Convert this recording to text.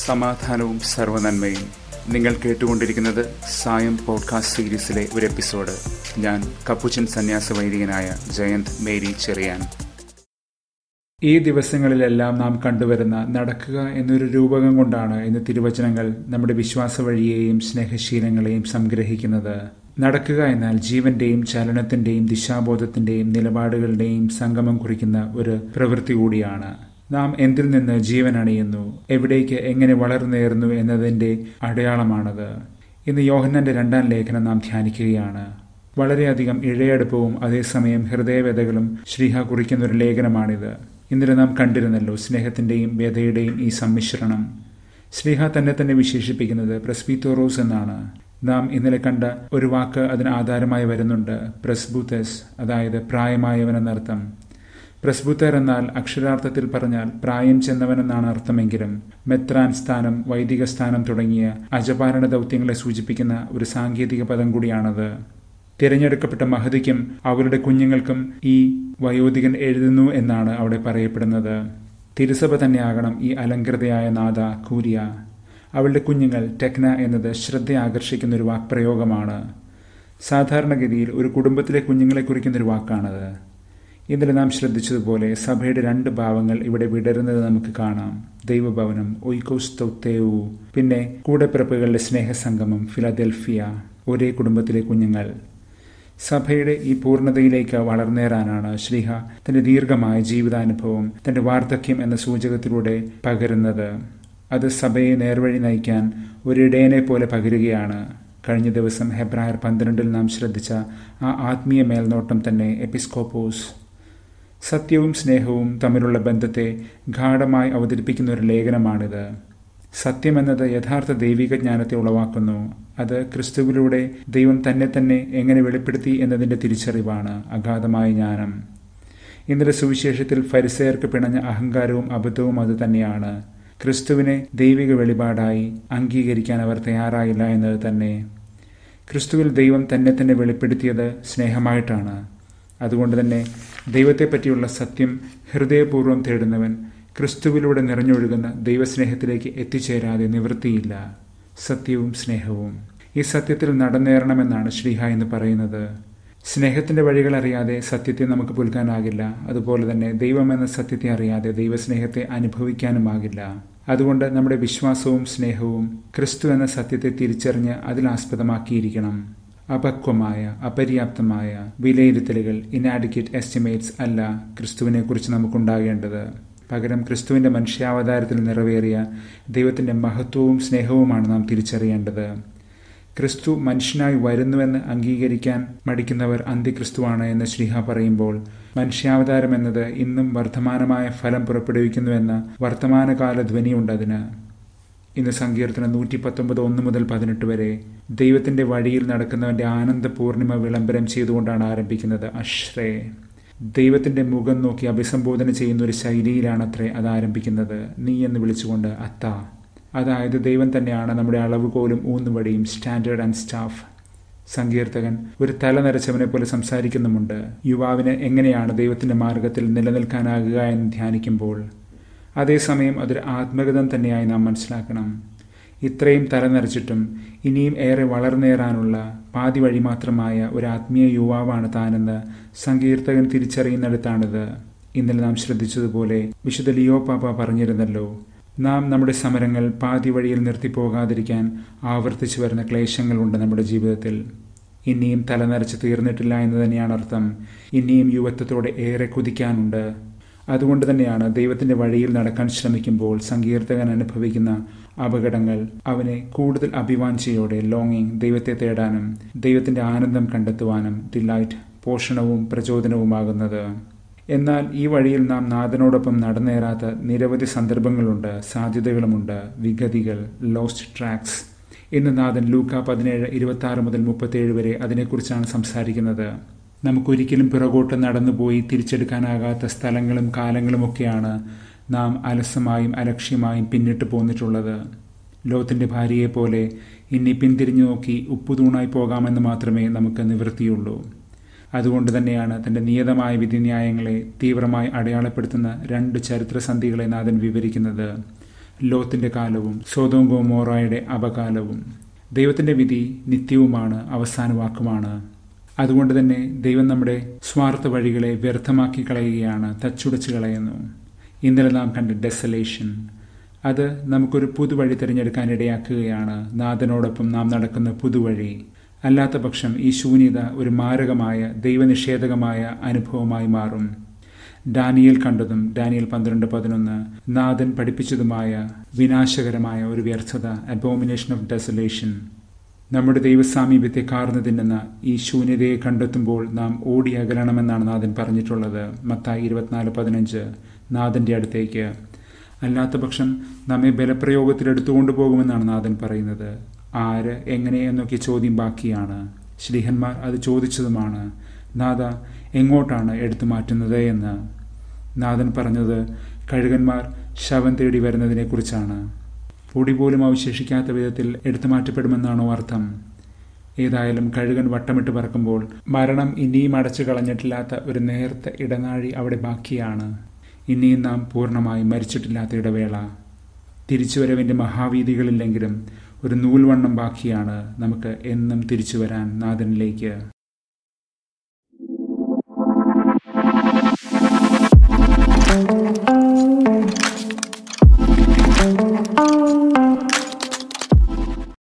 സമാധാനവും സർവനന്മയും നിങ്ങൾ കേട്ടുകൊണ്ടിരിക്കുന്നത് സായം പോഡ്കാസ്റ്റ് സീരീസിലെ ഒരു എപ്പിസോഡ് ഞാൻ കപ്പുച്ചൻ സന്യാസ വൈദികനായ ജയന്ത് മേരി ചെറിയാൻ ഈ ദിവസങ്ങളിലെല്ലാം നാം കണ്ടുവരുന്ന നടക്കുക എന്നൊരു രൂപകം കൊണ്ടാണ് ഇന്ന് തിരുവചനങ്ങൾ നമ്മുടെ വിശ്വാസ വഴിയെയും സ്നേഹശീലങ്ങളെയും സംഗ്രഹിക്കുന്നത് നടക്കുക എന്നാൽ ജീവന്റെയും ചലനത്തിന്റെയും ദിശാബോധത്തിന്റെയും നിലപാടുകളുടെയും സംഗമം കുറിക്കുന്ന ഒരു പ്രവൃത്തി കൂടിയാണ് നാം എന്തിൽ നിന്ന് ജീവൻ അണിയുന്നു എവിടേക്ക് എങ്ങനെ വളർന്നേറുന്നു എന്നതിന്റെ അടയാളമാണത് ഇന്ന് യോഹന്നന്റെ രണ്ടാം ലേഖനം നാം ധ്യാനിക്കുകയാണ് വളരെയധികം ഇഴയടുപ്പവും അതേസമയം ഹൃദയവേദകളും ശ്രീഹ കുറിക്കുന്ന ഒരു ലേഖനമാണിത് ഇന്നലെ നാം കണ്ടിരുന്നല്ലോ സ്നേഹത്തിന്റെയും വ്യതയുടെയും ഈ സമ്മിശ്രണം ശ്രീഹ തന്നെ തന്നെ വിശേഷിപ്പിക്കുന്നത് പ്രസ്ബിത്തോറോസ് എന്നാണ് നാം ഇന്നലെ കണ്ട ഒരു വാക്ക് അതിന് ആധാരമായി വരുന്നുണ്ട് പ്രസ്ബുത്തസ് അതായത് പ്രായമായവനെന്നർത്ഥം പ്രസ്ബുത്തർ എന്നാൽ അക്ഷരാർത്ഥത്തിൽ പറഞ്ഞാൽ പ്രായം ചെന്നവനെന്നാണ് അർത്ഥമെങ്കിലും മെത്രാൻ സ്ഥാനം വൈദിക സ്ഥാനം തുടങ്ങിയ അജപാരണ ദൗത്യങ്ങളെ സൂചിപ്പിക്കുന്ന ഒരു സാങ്കേതിക പദം കൂടിയാണത് തിരഞ്ഞെടുക്കപ്പെട്ട മഹതിക്കും അവരുടെ കുഞ്ഞുങ്ങൾക്കും ഈ വയോധികൻ എഴുതുന്നു എന്നാണ് അവിടെ പറയപ്പെടുന്നത് തിരുസഭ തന്നെയാകണം ഈ അലങ്കൃതയായ നാഥ കൂരിയ അവളുടെ കുഞ്ഞുങ്ങൾ ടെക്ന എന്നത് ശ്രദ്ധ ആകർഷിക്കുന്ന ഒരു വാക്പ്രയോഗമാണ് സാധാരണഗതിയിൽ ഒരു കുടുംബത്തിലെ കുഞ്ഞുങ്ങളെ കുറിക്കുന്ന ഒരു വാക്കാണത് ഇന്നലെ നാം ശ്രദ്ധിച്ചതുപോലെ സഭയുടെ രണ്ട് ഭാവങ്ങൾ ഇവിടെ വിടരുന്നത് നമുക്ക് കാണാം ദൈവഭവനം ഒയ്ക്കോസ്തൗത്തേവു പിന്നെ കൂടെപ്പിറപ്പുകളുടെ സ്നേഹസംഗമം ഫിലദൽഫിയ ഒരേ കുടുംബത്തിലെ കുഞ്ഞുങ്ങൾ സഭയുടെ ഈ പൂർണ്ണതയിലേക്ക് വളർന്നേറാനാണ് ശ്രീഹ തന്റെ ദീർഘമായ ജീവിതാനുഭവം തന്റെ വാർദ്ധക്യം എന്ന സൂചകത്തിലൂടെ പകരുന്നത് അത് സഭയെ നേർവഴി നയിക്കാൻ ഒരിടയനെ പോലെ പകരുകയാണ് കഴിഞ്ഞ ദിവസം ഹെബ്രായർ പന്ത്രണ്ടിൽ നാം ശ്രദ്ധിച്ച ആ ആത്മീയ മേൽനോട്ടം തന്നെ എപ്പിസ്കോപ്പോസ് സത്യവും സ്നേഹവും തമ്മിലുള്ള ബന്ധത്തെ ഗാഠമായി അവതരിപ്പിക്കുന്ന ഒരു ലേഖനമാണിത് സത്യമെന്നത് യഥാർത്ഥ ദൈവിക ജ്ഞാനത്തെ ഉളവാക്കുന്നു അത് ക്രിസ്തുവിലൂടെ ദൈവം തന്നെ തന്നെ എങ്ങനെ വെളിപ്പെടുത്തി എന്നതിന്റെ തിരിച്ചറിവാണ് അഗാധമായ ജ്ഞാനം ഇന്നലെ സുവിശേഷത്തിൽ ഫരിസയർക്ക് പിണഞ്ഞ അഹങ്കാരവും അബദ്ധവും അത് തന്നെയാണ് ക്രിസ്തുവിനെ ദൈവിക വെളിപാടായി അംഗീകരിക്കാൻ അവർ തയ്യാറായില്ല എന്നത് തന്നെ ക്രിസ്തുവിൽ ദൈവം തന്നെ തന്നെ വെളിപ്പെടുത്തിയത് സ്നേഹമായിട്ടാണ് അതുകൊണ്ട് തന്നെ ദൈവത്തെ പറ്റിയുള്ള സത്യം ഹൃദയപൂർവ്വം തേടുന്നവൻ ക്രിസ്തുവിലൂടെ നിറഞ്ഞൊഴുകുന്ന ദൈവസ്നേഹത്തിലേക്ക് എത്തിച്ചേരാതെ നിവൃത്തിയില്ല സത്യവും സ്നേഹവും ഈ സത്യത്തിൽ നടന്നേറണമെന്നാണ് ശ്രീഹ എന്ന് പറയുന്നത് സ്നേഹത്തിന്റെ വഴികൾ അറിയാതെ സത്യത്തെ നമുക്ക് പുൽക്കാനാകില്ല അതുപോലെ തന്നെ ദൈവം എന്ന സത്യത്തെ അറിയാതെ ദൈവസ്നേഹത്തെ അനുഭവിക്കാനുമാകില്ല അതുകൊണ്ട് നമ്മുടെ വിശ്വാസവും സ്നേഹവും ക്രിസ്തു എന്ന സത്യത്തെ തിരിച്ചറിഞ്ഞ് അതിലാസ്പദമാക്കിയിരിക്കണം അപക്വമായ അപര്യാപ്തമായ വിലയിരുത്തലുകൾ ഇനാഡിക്കേറ്റ് എസ്റ്റിമേറ്റ്സ് അല്ല ക്രിസ്തുവിനെക്കുറിച്ച് നമുക്കുണ്ടാകേണ്ടത് പകരം ക്രിസ്തുവിന്റെ മനുഷ്യാവതാരത്തിൽ നിറവേറിയ ദൈവത്തിന്റെ മഹത്വവും സ്നേഹവുമാണ് നാം തിരിച്ചറിയേണ്ടത് ക്രിസ്തു മനുഷ്യനായി വരുന്നുവെന്ന് അംഗീകരിക്കാൻ മടിക്കുന്നവർ അന്തിക്രിസ്തുവാണ് എന്ന് ശ്രീഹ പറയുമ്പോൾ മനുഷ്യാവതാരം എന്നത് ഇന്നും വർദ്ധമാനമായ ഫലം പുറപ്പെടുവിക്കുന്നുവെന്ന വർത്തമാനകാല ധ്വനിയുണ്ട് അതിന് ഇന്ന് സങ്കീർത്തനം നൂറ്റി പത്തൊമ്പത് ഒന്ന് മുതൽ പതിനെട്ട് വരെ ദൈവത്തിന്റെ വഴിയിൽ നടക്കുന്നവന്റെ ആനന്ദ പൂർണിമ വിളംബരം ചെയ്തുകൊണ്ടാണ് ആരംഭിക്കുന്നത് അശ്രേ ദൈവത്തിന്റെ മുഖം നോക്കി അഭിസംബോധന ചെയ്യുന്ന ഒരു ശൈലിയിലാണത്രേ അത് ആരംഭിക്കുന്നത് നീ എന്ന് വിളിച്ചുകൊണ്ട് അത്ത അതായത് ദൈവം തന്നെയാണ് നമ്മുടെ അളവുകോലും ഊന്നുവടിയും സ്റ്റാൻഡേർഡ് ആൻഡ് സ്റ്റാഫ് സങ്കീർത്തകൻ ഒരു തല നരച്ചവനെ പോലെ സംസാരിക്കുന്നുമുണ്ട് യുവാവിന് എങ്ങനെയാണ് ദൈവത്തിന്റെ മാർഗത്തിൽ നിലനിൽക്കാനാകുക എന്ന് ധ്യാനിക്കുമ്പോൾ അതേസമയം അതൊരു ആത്മഗതം തന്നെയായി നാം മനസ്സിലാക്കണം ഇത്രയും തലനരച്ചിട്ടും ഇനിയും ഏറെ വളർന്നേറാനുള്ള പാതി വഴി മാത്രമായ ഒരു ആത്മീയ യുവാവാണ് താനെന്ന് സങ്കീർത്തകൻ തിരിച്ചറിയുന്നിടത്താണിത് ഇന്നലെ നാം ശ്രദ്ധിച്ചതുപോലെ വിശുദ്ധ ലിയോ പാപ്പ പറഞ്ഞിരുന്നല്ലോ നാം നമ്മുടെ സമരങ്ങൾ പാതി വഴിയിൽ നിർത്തിപ്പോകാതിരിക്കാൻ ആവർത്തിച്ചു വരുന്ന ക്ലേശങ്ങളുണ്ട് നമ്മുടെ ജീവിതത്തിൽ ഇനിയും തലനരച്ച് തീർന്നിട്ടില്ല എന്ന് തന്നെയാണ് അർത്ഥം ഇനിയും യുവത്വത്തോടെ ഏറെ കുതിക്കാനുണ്ട് അതുകൊണ്ട് തന്നെയാണ് ദൈവത്തിന്റെ വഴിയിൽ നടക്കാൻ ശ്രമിക്കുമ്പോൾ സങ്കീർത്തകൻ അനുഭവിക്കുന്ന അപകടങ്ങൾ അവനെ കൂടുതൽ അഭിവാഞ്ചയോടെ ലോങ്ങിങ് ദൈവത്തെ തേടാനും ദൈവത്തിന്റെ ആനന്ദം കണ്ടെത്തുവാനും ഡിലൈറ്റ് പോഷണവും പ്രചോദനവുമാകുന്നത് എന്നാൽ ഈ വഴിയിൽ നാം നാഥനോടൊപ്പം നടന്നേറാത്ത നിരവധി സന്ദർഭങ്ങളുണ്ട് സാധ്യതകളുമുണ്ട് വിഗതികൾ ലോസ്റ്റ് ട്രാക്സ് ഇന്ന് നാഥൻ ലൂക്ക പതിനേഴ് ഇരുപത്തി ആറ് മുതൽ മുപ്പത്തേഴ് വരെ അതിനെക്കുറിച്ചാണ് സംസാരിക്കുന്നത് നമുക്കൊരിക്കലും പിറകോട്ട് നടന്നുപോയി തിരിച്ചെടുക്കാനാകാത്ത സ്ഥലങ്ങളും കാലങ്ങളുമൊക്കെയാണ് നാം അലസമായും അലക്ഷ്യമായും പിന്നിട്ട് പോന്നിട്ടുള്ളത് ലോകത്തിന്റെ ഭാര്യയെപ്പോലെ ഇനി പിന്തിരിഞ്ഞു നോക്കി ഉപ്പുതൂണായി പോകാമെന്ന് മാത്രമേ നമുക്ക് നിവൃത്തിയുള്ളൂ അതുകൊണ്ട് തന്നെയാണ് തന്റെ നിയതമായ വിധിന്യായങ്ങളെ തീവ്രമായി അടയാളപ്പെടുത്തുന്ന രണ്ട് ചരിത്രസന്ധികളെ നാഥൻ വിവരിക്കുന്നത് ലോത്തിന്റെ കാലവും സോതോം ഗോമോറായുടെ അപകാലവും ദൈവത്തിന്റെ വിധി നിത്യവുമാണ് അവസാന വാക്കുമാണ് അതുകൊണ്ട് തന്നെ ദൈവം നമ്മുടെ സ്വാർത്ഥ വഴികളെ വ്യർത്ഥമാക്കി കളയുകയാണ് തച്ചുടച്ച് കളയുന്നു ഇന്നലെ നാം കണ്ട ഡെസലേഷൻ അത് നമുക്കൊരു പുതുവഴി തിരഞ്ഞെടുക്കാൻ ഇടയാക്കുകയാണ് നാഥനോടൊപ്പം നാം നടക്കുന്ന പുതുവഴി അല്ലാത്ത പക്ഷം ഈ ശൂന്യത ഒരു മാരകമായ ദൈവനിഷേധകമായ അനുഭവമായി മാറും ഡാനിയൽ കണ്ടതും ഡാനിയൽ പന്ത്രണ്ട് പതിനൊന്ന് നാഥൻ പഠിപ്പിച്ചതുമായ വിനാശകരമായ ഒരു വ്യർത്ഥത അബോമിനേഷൻ ഓഫ് ഡെസലേഷൻ നമ്മുടെ ദൈവസാമീപ്യത്തെ കാർന്നു തിന്നുന്ന ഈ ശൂന്യതയെ കണ്ടെത്തുമ്പോൾ നാം ഓടി അകലണമെന്നാണ് നാഥൻ പറഞ്ഞിട്ടുള്ളത് മത്തായി ഇരുപത്തിനാല് പതിനഞ്ച് നാഥന്റെ അടുത്തേക്ക് അല്ലാത്ത പക്ഷം നമ്മെ ബലപ്രയോഗത്തിൽ എടുത്തുകൊണ്ടു പോകുമെന്നാണ് നാഥൻ പറയുന്നത് ആര് എങ്ങനെ എന്നൊക്കെ ചോദ്യം ബാക്കിയാണ് ശ്രീഹന്മാർ അത് ചോദിച്ചതുമാണ് നാഥ എങ്ങോട്ടാണ് എടുത്തു മാറ്റുന്നത് എന്ന് നാഥൻ പറഞ്ഞത് കഴുകന്മാർ ശവം തേടി വരുന്നതിനെക്കുറിച്ചാണ് പൊടി പോലും അവശേഷിക്കാത്ത വിധത്തിൽ എടുത്തു മാറ്റപ്പെടുമെന്നാണോ അർത്ഥം ഏതായാലും കഴുകൻ വട്ടമിട്ട് പറക്കുമ്പോൾ മരണം ഇനിയും അടച്ചു കളഞ്ഞിട്ടില്ലാത്ത ഒരു നേർത്ത ഇടനാഴി അവിടെ ബാക്കിയാണ് ഇനിയും നാം പൂർണ്ണമായി മരിച്ചിട്ടില്ലാത്ത ഇടവേള തിരിച്ചുവരവിൻ്റെ മഹാവീതികളില്ലെങ്കിലും ഒരു നൂൽവണ്ണം ബാക്കിയാണ് നമുക്ക് എന്നും തിരിച്ചു വരാൻ നാഥനിലേക്ക് thank you